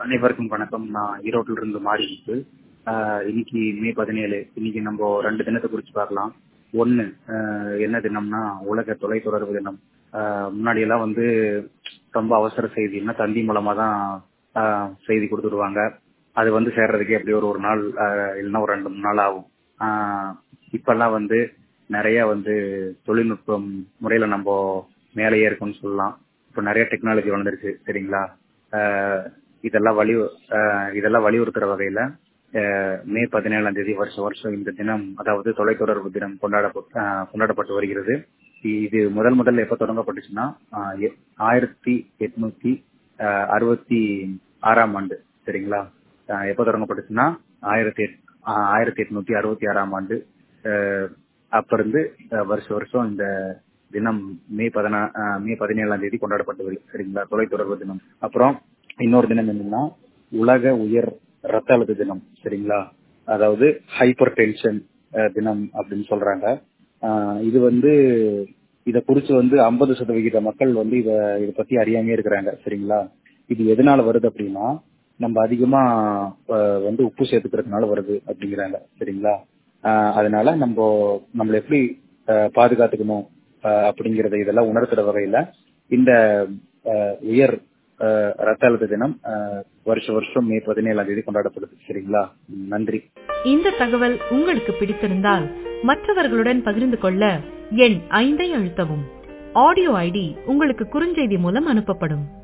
அனைவருக்கும் வணக்கம் நான் ஈரோட்டில இருந்து மாறி இருக்கு இன்னைக்கு மே பதினேழு இன்னைக்கு நம்ம ரெண்டு தினத்தை குறிச்சு பார்க்கலாம் ஒன்னு ஆஹ் என்ன தினம்னா உலக தொலைத்தொடர்பு தினம் ஆஹ் முன்னாடி எல்லாம் வந்து ரொம்ப அவசர செய்தின்னா தந்தி மூலமா தான் ஆஹ் செய்தி கொடுத்துருவாங்க அது வந்து சேர்றதுக்கே எப்படி ஒரு ஒரு நாள் ஆஹ் இல்லைன்னா ஒரு ரெண்டு மூணு நாள் ஆகும் ஆஹ் இப்பெல்லாம் வந்து நிறைய வந்து தொழில்நுட்பம் முறையில நம்ம மேலேயே இருக்கும்னு சொல்லலாம் இப்போ நிறைய டெக்னாலஜி வளர்ந்துருச்சு சரிங்களா ஆஹ் இதெல்லாம் வலி ஆஹ் இதெல்லாம் வலியுறுத்துற வகையில ஆஹ் மே பதினேழாம் தேதி வருஷம் வருஷம் இந்த தினம் அதாவது தொலைத்தொடர்பு தினம் கொண்டாடப்பட்டு ஆஹ் கொண்டாடப்பட்டு வருகிறது இது முதல் முதல்ல எப்ப தொடங்கப்பட்டுச்சுன்னா ஆஹ் எ- ஆயிரத்தி எட்நூத்தி ஆஹ் அறுபத்தி ஆறாம் ஆண்டு சரிங்களா ஆஹ் எப்ப தொடங்கப்பட்டுச்சுன்னா ஆயிரத்தி எட் ஆஹ் ஆயிரத்தி எட்நூத்தி அறுபத்தி ஆறாம் ஆண்டு ஆஹ் அப்ப இருந்து ஆஹ் வருஷம் வருஷம் இந்த தினம் மே பதினா ஆஹ் மே பதினேழாம் தேதி கொண்டாடப்பட்டு வருது சரிங்களா தொலைத்தொடர்பு தினம் அப்புறம் இன்னொரு தினம் என்னன்னா உலக உயர் ரத்த அழுத்த தினம் சரிங்களா அதாவது ஹைப்பர் டென்ஷன் தினம் அப்படின்னு சொல்றாங்க ஆஹ் இது வந்து இத குறிச்சு வந்து ஐம்பது சதவிகித மக்கள் வந்து இத இத பத்தி அறியாமே இருக்கிறாங்க சரிங்களா இது எதனால வருது அப்படின்னா நம்ம அதிகமா ஆஹ் வந்து உப்பு சேர்த்துக்கிறதுனால வருது அப்படிங்கிறாங்க சரிங்களா ஆஹ் அதனால நம்ம நம்மள எப்படி ஆஹ் பாதுகாத்துக்கணும் ஆஹ் அப்படிங்கறத இதெல்லாம் உணர்த்துற வகையில இந்த ஆஹ் உயர் ஆஹ் ரத்த அழுத்த தினம் ஆஹ் வருஷ வருஷம் மே பதினேழாம் தேதி கொண்டாடப்படுது சரிங்களா ம், நன்றி இந்த தகவல் உங்களுக்கு பிடித்திருந்தால் மற்றவர்களுடன் பகிர்ந்து கொள்ள எண் ஐந்தை அழுத்தவும் ஆடியோ ஐடி உங்களுக்கு குறுஞ்செய்தி மூலம் அனுப்பப்படும்